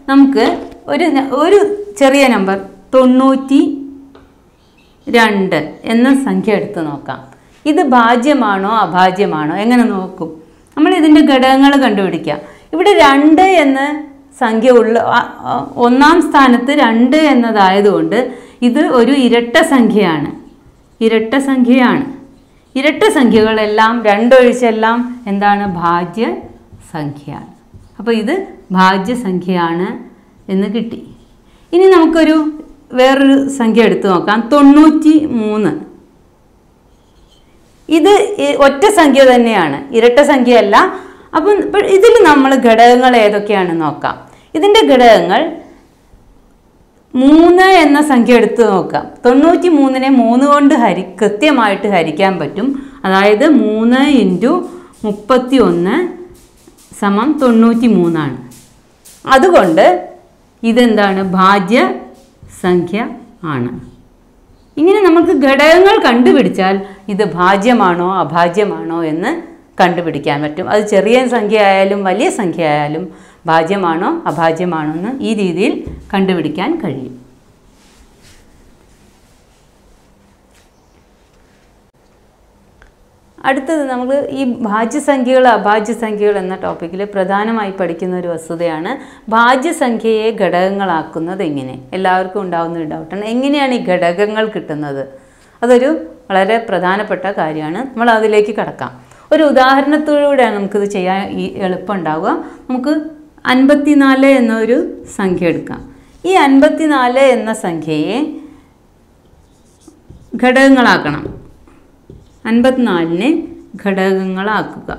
നമുക്ക് ഒരു ന- ഒരു ചെറിയ നമ്പർ തൊണ്ണൂറ്റി രണ്ട് എന്ന സംഖ്യ എടുത്ത് നോക്കാം ഇത് ഭാജ്യമാണോ അഭാജ്യമാണോ എങ്ങനെ നോക്കും നമ്മൾ ഇതിൻ്റെ ഘടകങ്ങൾ കണ്ടുപിടിക്കാം ഇവിടെ രണ്ട് എന്ന സംഖ്യ ഉള്ള ആ, ആ, ഒന്നാം സ്ഥാനത്ത് രണ്ട് എന്നതായതുകൊണ്ട് ഇത് ഒരു ഇരട്ട സംഖ്യയാണ് ഇരട്ട സംഖ്യയാണ് ഇരട്ട സംഖ്യകളെല്ലാം രണ്ടൊഴിച്ചെല്ലാം എന്താണ് ഭാജ്യ സംഖ്യയാണ് അപ്പോൾ ഇത് ഭാജ്യസംഖ്യയാണ് എന്ന് കിട്ടി ഇനി നമുക്കൊരു വേറൊരു സംഖ്യ എടുത്തു നോക്കാം തൊണ്ണൂറ്റി മൂന്ന് ഇത് ഈ ഒറ്റ സംഖ്യ തന്നെയാണ് ഇരട്ട സംഖ്യയല്ല അപ്പം ഇതിൽ നമ്മൾ ഘടകങ്ങൾ ഏതൊക്കെയാണ് നോക്കാം ഇതിൻ്റെ ഘടകങ്ങൾ മൂന്ന് എന്ന സംഖ്യ എടുത്ത് നോക്കാം തൊണ്ണൂറ്റി മൂന്നിനെ മൂന്ന് കൊണ്ട് ഹരി കൃത്യമായിട്ട് ഹരിക്കാൻ പറ്റും അതായത് മൂന്ന് ഇൻറ്റു മുപ്പത്തി ഒന്ന് സമം തൊണ്ണൂറ്റി മൂന്നാണ് അതുകൊണ്ട് ഇതെന്താണ് ഭാജ്യ സംഖ്യ ആണ് ഇങ്ങനെ നമുക്ക് ഘടകങ്ങൾ കണ്ടുപിടിച്ചാൽ ഇത് ഭാജ്യമാണോ അഭാജ്യമാണോ എന്ന് കണ്ടുപിടിക്കാൻ പറ്റും അത് ചെറിയ സംഖ്യ ആയാലും വലിയ സംഖ്യ ആയാലും ഭാജ്യമാണോ അഭാജ്യമാണോ എന്ന് ഈ രീതിയിൽ കണ്ടുപിടിക്കാൻ കഴിയും അടുത്തത് നമ്മൾ ഈ ഭാജ്യസംഖ്യകൾ അഭാജ്യസംഖ്യകൾ എന്ന ടോപ്പിക്കിൽ പ്രധാനമായി പഠിക്കുന്ന ഒരു വസ്തുതയാണ് ഭാജ്യസംഖ്യയെ ഘടകങ്ങളാക്കുന്നത് എങ്ങനെ എല്ലാവർക്കും ഉണ്ടാകുന്ന ഒരു ഡൗട്ടാണ് എങ്ങനെയാണ് ഈ ഘടകങ്ങൾ കിട്ടുന്നത് അതൊരു വളരെ പ്രധാനപ്പെട്ട കാര്യമാണ് നമ്മൾ അതിലേക്ക് കടക്കാം ഒരു ഉദാഹരണത്തിലൂടെയാണ് നമുക്കിത് ചെയ്യാൻ ഈ എളുപ്പം ഉണ്ടാവുക നമുക്ക് അൻപത്തിനാല് എന്നൊരു സംഖ്യ എടുക്കാം ഈ അൻപത്തിനാല് എന്ന സംഖ്യയെ ഘടകങ്ങളാക്കണം അൻപത്തിനാലിനെ ഘടകങ്ങളാക്കുക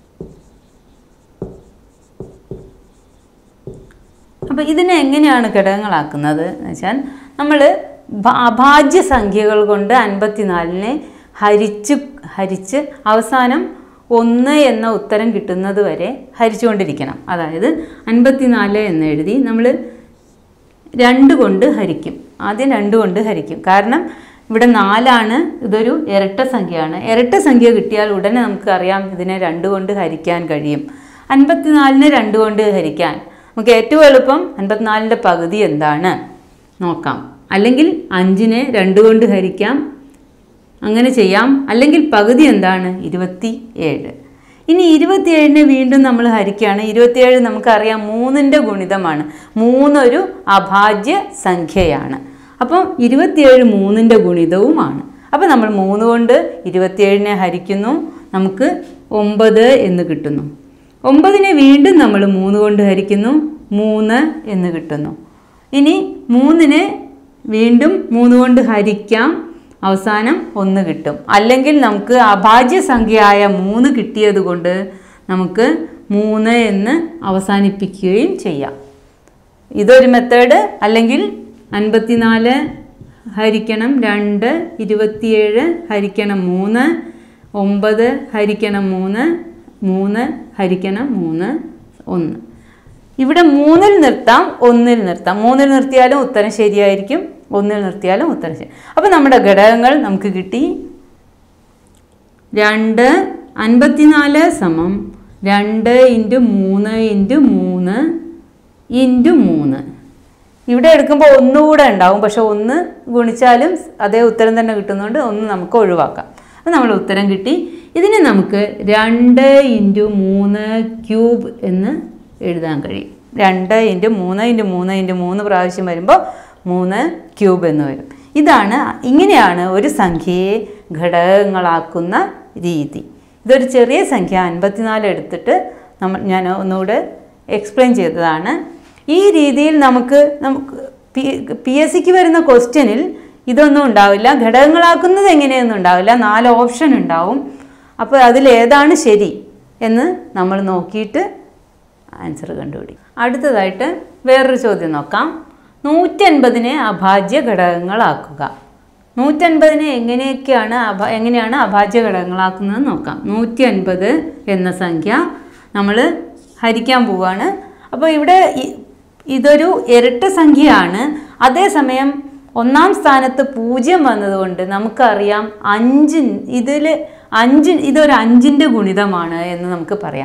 അപ്പോൾ ഇതിനെ എങ്ങനെയാണ് ഘടകങ്ങളാക്കുന്നത് എന്ന് വെച്ചാൽ നമ്മൾ അഭാജ്യ സംഖ്യകൾ കൊണ്ട് അൻപത്തിനാലിനെ ഹരിച്ച് ഹരിച്ച് അവസാനം ഒന്ന് എന്ന ഉത്തരം കിട്ടുന്നത് വരെ ഹരിച്ചുകൊണ്ടിരിക്കണം അതായത് അൻപത്തിനാല് എന്ന് എഴുതി നമ്മൾ രണ്ട് കൊണ്ട് ഹരിക്കും ആദ്യം രണ്ട് കൊണ്ട് ഹരിക്കും കാരണം ഇവിടെ നാലാണ് ഇതൊരു ഇരട്ട സംഖ്യയാണ് ഇരട്ട സംഖ്യ കിട്ടിയാൽ ഉടനെ നമുക്ക് അറിയാം ഇതിനെ രണ്ട് കൊണ്ട് ഹരിക്കാൻ കഴിയും അൻപത്തിനാലിന് രണ്ട് കൊണ്ട് ഹരിക്കാൻ നമുക്ക് ഏറ്റവും എളുപ്പം അൻപത്തിനാലിൻ്റെ പകുതി എന്താണ് നോക്കാം അല്ലെങ്കിൽ അഞ്ചിനെ രണ്ട് കൊണ്ട് ഹരിക്കാം അങ്ങനെ ചെയ്യാം അല്ലെങ്കിൽ പകുതി എന്താണ് ഇരുപത്തി ഏഴ് ഇനി ഇരുപത്തിയേഴിനെ വീണ്ടും നമ്മൾ ഹരിക്കുകയാണ് ഇരുപത്തിയേഴ് നമുക്കറിയാം മൂന്നിൻ്റെ ഗുണിതമാണ് മൂന്നൊരു അഭാജ്യ സംഖ്യയാണ് അപ്പം ഇരുപത്തിയേഴ് മൂന്നിൻ്റെ ഗുണിതവുമാണ് അപ്പോൾ നമ്മൾ മൂന്ന് കൊണ്ട് ഇരുപത്തിയേഴിനെ ഹരിക്കുന്നു നമുക്ക് ഒമ്പത് എന്ന് കിട്ടുന്നു ഒമ്പതിനെ വീണ്ടും നമ്മൾ മൂന്ന് കൊണ്ട് ഹരിക്കുന്നു മൂന്ന് എന്ന് കിട്ടുന്നു ഇനി മൂന്നിനെ വീണ്ടും മൂന്ന് കൊണ്ട് ഹരിക്കാം അവസാനം ഒന്ന് കിട്ടും അല്ലെങ്കിൽ നമുക്ക് അഭാജ്യ സംഖ്യയായ മൂന്ന് കിട്ടിയത് കൊണ്ട് നമുക്ക് മൂന്ന് എന്ന് അവസാനിപ്പിക്കുകയും ചെയ്യാം ഇതൊരു മെത്തേഡ് അല്ലെങ്കിൽ അൻപത്തിനാല് ഹരിക്കണം രണ്ട് ഇരുപത്തിയേഴ് ഹരിക്കണം മൂന്ന് ഒമ്പത് ഹരിക്കണം മൂന്ന് മൂന്ന് ഹരിക്കണം മൂന്ന് ഒന്ന് ഇവിടെ മൂന്നിൽ നിർത്താം ഒന്നിൽ നിർത്താം മൂന്നിൽ നിർത്തിയാലും ഉത്തരം ശരിയായിരിക്കും ഒന്നിൽ നിർത്തിയാലും ഉത്തരം ശരി അപ്പോൾ നമ്മുടെ ഘടകങ്ങൾ നമുക്ക് കിട്ടി രണ്ട് അൻപത്തിനാല് സമം രണ്ട് ഇൻറ്റു മൂന്ന് ഇൻറ്റു മൂന്ന് ഇൻറ്റു മൂന്ന് ഇവിടെ എടുക്കുമ്പോൾ ഒന്നുകൂടെ ഉണ്ടാവും പക്ഷെ ഒന്ന് ഗുണിച്ചാലും അതേ ഉത്തരം തന്നെ കിട്ടുന്നതുകൊണ്ട് ഒന്ന് നമുക്ക് ഒഴിവാക്കാം അപ്പോൾ നമ്മൾ ഉത്തരം കിട്ടി ഇതിനെ നമുക്ക് രണ്ട് ഇൻറ്റു മൂന്ന് ക്യൂബ് എന്ന് എഴുതാൻ കഴിയും രണ്ട് ഇൻറ്റു മൂന്ന് ഇൻറ്റു മൂന്ന് ഇൻറ്റു മൂന്ന് പ്രാവശ്യം വരുമ്പോൾ മൂന്ന് ക്യൂബ് എന്ന് വരും ഇതാണ് ഇങ്ങനെയാണ് ഒരു സംഖ്യയെ ഘടകങ്ങളാക്കുന്ന രീതി ഇതൊരു ചെറിയ സംഖ്യ അൻപത്തിനാല് എടുത്തിട്ട് നമ്മൾ ഞാൻ ഒന്നുകൂടെ എക്സ്പ്ലെയിൻ ചെയ്തതാണ് ഈ രീതിയിൽ നമുക്ക് നമുക്ക് പി പി എസ് സിക്ക് വരുന്ന ക്വസ്റ്റ്യനിൽ ഇതൊന്നും ഉണ്ടാവില്ല ഘടകങ്ങളാക്കുന്നത് എങ്ങനെയൊന്നും ഉണ്ടാവില്ല നാല് ഓപ്ഷൻ ഉണ്ടാവും അപ്പോൾ അതിൽ ഏതാണ് ശരി എന്ന് നമ്മൾ നോക്കിയിട്ട് ആൻസർ കണ്ടുപിടിക്കും അടുത്തതായിട്ട് വേറൊരു ചോദ്യം നോക്കാം നൂറ്റൻപതിനെ അഭാജ്യ ഘടകങ്ങളാക്കുക നൂറ്റൻപതിനെ എങ്ങനെയൊക്കെയാണ് അഭ എങ്ങനെയാണ് അഭാജ്യ ഘടകങ്ങളാക്കുന്നത് നോക്കാം നൂറ്റി അൻപത് എന്ന സംഖ്യ നമ്മൾ ഹരിക്കാൻ പോവുകയാണ് അപ്പോൾ ഇവിടെ ഇ- ഇതൊരു ഇരട്ട സംഖ്യയാണ് അതേസമയം ഒന്നാം സ്ഥാനത്ത് പൂജ്യം വന്നതുകൊണ്ട് നമുക്കറിയാം അഞ്ച് ഇതിൽ അഞ്ച് ഇതൊരു അഞ്ചിൻ്റെ ഗുണിതമാണ് എന്ന് നമുക്ക് പറയാം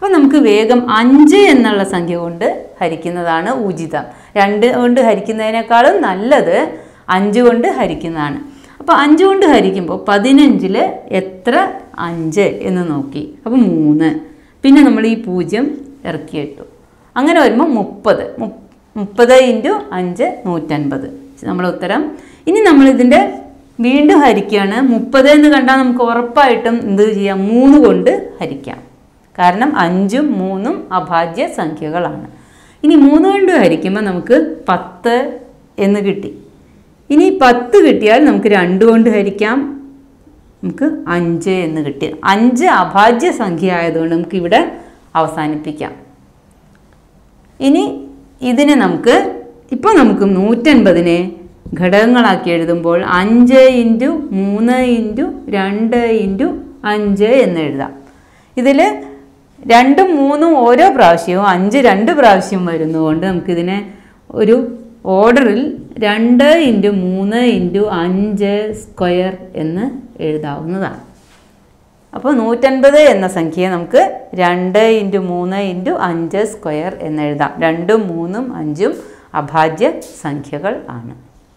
അപ്പോൾ നമുക്ക് വേഗം അഞ്ച് എന്നുള്ള സംഖ്യ കൊണ്ട് ഹരിക്കുന്നതാണ് ഉചിതം രണ്ട് കൊണ്ട് ഹരിക്കുന്നതിനേക്കാളും നല്ലത് അഞ്ച് കൊണ്ട് ഹരിക്കുന്നതാണ് അപ്പോൾ അഞ്ച് കൊണ്ട് ഹരിക്കുമ്പോൾ പതിനഞ്ചിൽ എത്ര അഞ്ച് എന്ന് നോക്കി അപ്പോൾ മൂന്ന് പിന്നെ നമ്മൾ ഈ പൂജ്യം ഇറക്കിയിട്ടു അങ്ങനെ വരുമ്പോൾ മുപ്പത് മുപ്പ മുപ്പത് ഇൻറ്റു അഞ്ച് നൂറ്റൻപത് നമ്മളെ ഉത്തരം ഇനി നമ്മളിതിൻ്റെ വീണ്ടും ഹരിക്കുകയാണ് മുപ്പത് എന്ന് കണ്ടാൽ നമുക്ക് ഉറപ്പായിട്ടും എന്ത് ചെയ്യാം മൂന്ന് കൊണ്ട് ഹരിക്കാം കാരണം അഞ്ചും മൂന്നും അഭാജ്യ സംഖ്യകളാണ് ഇനി മൂന്ന് കൊണ്ട് ഹരിക്കുമ്പോൾ നമുക്ക് പത്ത് എന്ന് കിട്ടി ഇനി പത്ത് കിട്ടിയാൽ നമുക്ക് രണ്ട് കൊണ്ട് ഹരിക്കാം നമുക്ക് അഞ്ച് എന്ന് കിട്ടി അഞ്ച് അഭാജ്യ സംഖ്യ ആയതുകൊണ്ട് നമുക്ക് ഇവിടെ അവസാനിപ്പിക്കാം ഇനി ഇതിനെ നമുക്ക് ഇപ്പോൾ നമുക്ക് നൂറ്റൻപതിനെ ഘടകങ്ങളാക്കി എഴുതുമ്പോൾ അഞ്ച് ഇൻറ്റു മൂന്ന് ഇൻറ്റു രണ്ട് ഇൻറ്റു അഞ്ച് എന്ന് എഴുതാം ഇതിൽ രണ്ടും മൂന്നും ഓരോ പ്രാവശ്യവും അഞ്ച് രണ്ട് പ്രാവശ്യം വരുന്നതുകൊണ്ട് നമുക്കിതിനെ ഒരു ഓർഡറിൽ രണ്ട് ഇൻറ്റു മൂന്ന് ഇൻറ്റു അഞ്ച് സ്ക്വയർ എന്ന് എഴുതാവുന്നതാണ് അപ്പോൾ നൂറ്റൻപത് എന്ന സംഖ്യയെ നമുക്ക് രണ്ട് ഇൻറ്റു മൂന്ന് ഇൻറ്റു അഞ്ച് സ്ക്വയർ എന്ന് എഴുതാം രണ്ടും മൂന്നും അഞ്ചും അഭാജ്യ സംഖ്യകൾ ആണ്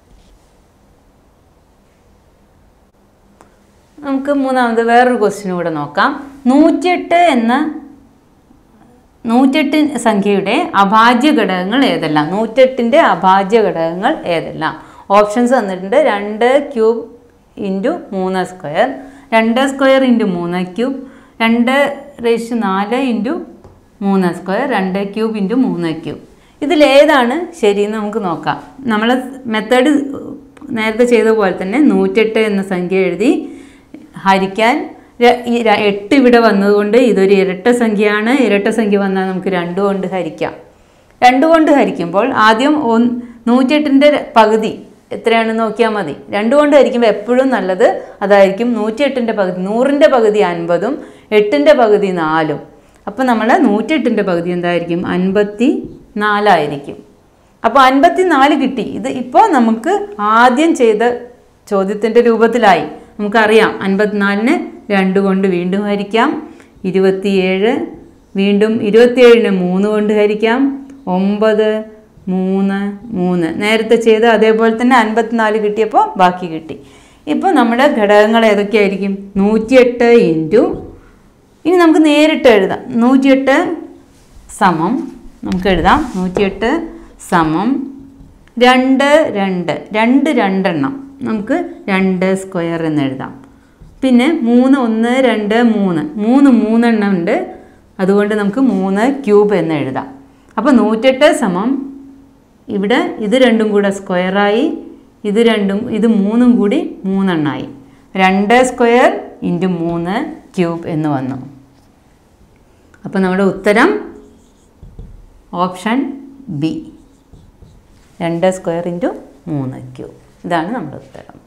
നമുക്ക് മൂന്നാമത് വേറൊരു ക്വസ്റ്റ്യൻ കൂടെ നോക്കാം നൂറ്റിയെട്ട് എന്ന നൂറ്റെട്ട് സംഖ്യയുടെ അഭാജ്യ ഘടകങ്ങൾ ഏതെല്ലാം നൂറ്റെട്ടിൻ്റെ അഭാജ്യ ഘടകങ്ങൾ ഏതെല്ലാം ഓപ്ഷൻസ് തന്നിട്ടുണ്ട് രണ്ട് ക്യൂബ് ഇൻറ്റു മൂന്ന് സ്ക്വയർ രണ്ട് സ്ക്വയർ ഇൻറ്റു മൂന്ന് ക്യൂബ് രണ്ട് റേഷ് നാല് ഇൻറ്റു മൂന്ന് സ്ക്വയർ രണ്ട് ക്യൂബ് ഇൻറ്റു മൂന്ന് ക്യൂബ് ഇതിലേതാണ് ശരിയെന്ന് നമുക്ക് നോക്കാം നമ്മൾ മെത്തേഡ് നേരത്തെ ചെയ്ത പോലെ തന്നെ നൂറ്റെട്ട് എന്ന സംഖ്യ എഴുതി ഹരിക്കാൻ ര- ഈ ര- എട്ട് ഇവിടെ വന്നതുകൊണ്ട് ഇതൊരു ഇരട്ട സംഖ്യയാണ് ഇരട്ട സംഖ്യ വന്നാൽ നമുക്ക് രണ്ട് കൊണ്ട് ഹരിക്കാം രണ്ട് കൊണ്ട് ഹരിക്കുമ്പോൾ ആദ്യം ഒന്ന് നൂറ്റെട്ടിൻ്റെ പകുതി എത്രയാണെന്ന് നോക്കിയാൽ മതി രണ്ട് കൊണ്ട് ഹരിക്കുമ്പോൾ എപ്പോഴും നല്ലത് അതായിരിക്കും നൂറ്റിയെട്ടിൻ്റെ പകുതി നൂറിൻ്റെ പകുതി അൻപതും എട്ടിൻ്റെ പകുതി നാലും അപ്പോൾ നമ്മൾ നൂറ്റെട്ടിൻ്റെ പകുതി എന്തായിരിക്കും അൻപത്തി നാലായിരിക്കും അപ്പോൾ അൻപത്തി നാല് കിട്ടി ഇത് ഇപ്പോൾ നമുക്ക് ആദ്യം ചെയ്ത ചോദ്യത്തിൻ്റെ രൂപത്തിലായി നമുക്കറിയാം അൻപത്തിനാലിന് രണ്ട് കൊണ്ട് വീണ്ടും ഹരിക്കാം ഇരുപത്തിയേഴ് വീണ്ടും ഇരുപത്തിയേഴിന് മൂന്ന് കൊണ്ട് ഹരിക്കാം ഒമ്പത് മൂന്ന് മൂന്ന് നേരത്തെ ചെയ്ത് അതേപോലെ തന്നെ അൻപത്തിനാല് കിട്ടിയപ്പോൾ ബാക്കി കിട്ടി ഇപ്പോൾ നമ്മുടെ ഘടകങ്ങൾ ഏതൊക്കെയായിരിക്കും നൂറ്റിയെട്ട് ഇൻറ്റു ഇനി നമുക്ക് നേരിട്ട് എഴുതാം നൂറ്റിയെട്ട് സമം നമുക്ക് എഴുതാം നൂറ്റിയെട്ട് സമം രണ്ട് രണ്ട് രണ്ട് രണ്ടെണ്ണം നമുക്ക് രണ്ട് സ്ക്വയർ എന്ന് എഴുതാം പിന്നെ മൂന്ന് ഒന്ന് രണ്ട് മൂന്ന് മൂന്ന് മൂന്നെണ്ണം ഉണ്ട് അതുകൊണ്ട് നമുക്ക് മൂന്ന് ക്യൂബ് എന്ന് എഴുതാം അപ്പോൾ നൂറ്റെട്ട് സമം ഇവിടെ ഇത് രണ്ടും കൂടെ സ്ക്വയറായി ഇത് രണ്ടും ഇത് മൂന്നും കൂടി മൂന്നെണ്ണമായി രണ്ട് സ്ക്വയർ ഇൻറ്റു മൂന്ന് ക്യൂബ് എന്ന് വന്നു അപ്പോൾ നമ്മുടെ ഉത്തരം ഓപ്ഷൻ ബി രണ്ട് സ്ക്വയർ ഇൻറ്റു മൂന്ന് ക്യൂബ് ഇതാണ് നമ്മുടെ ഉത്തരം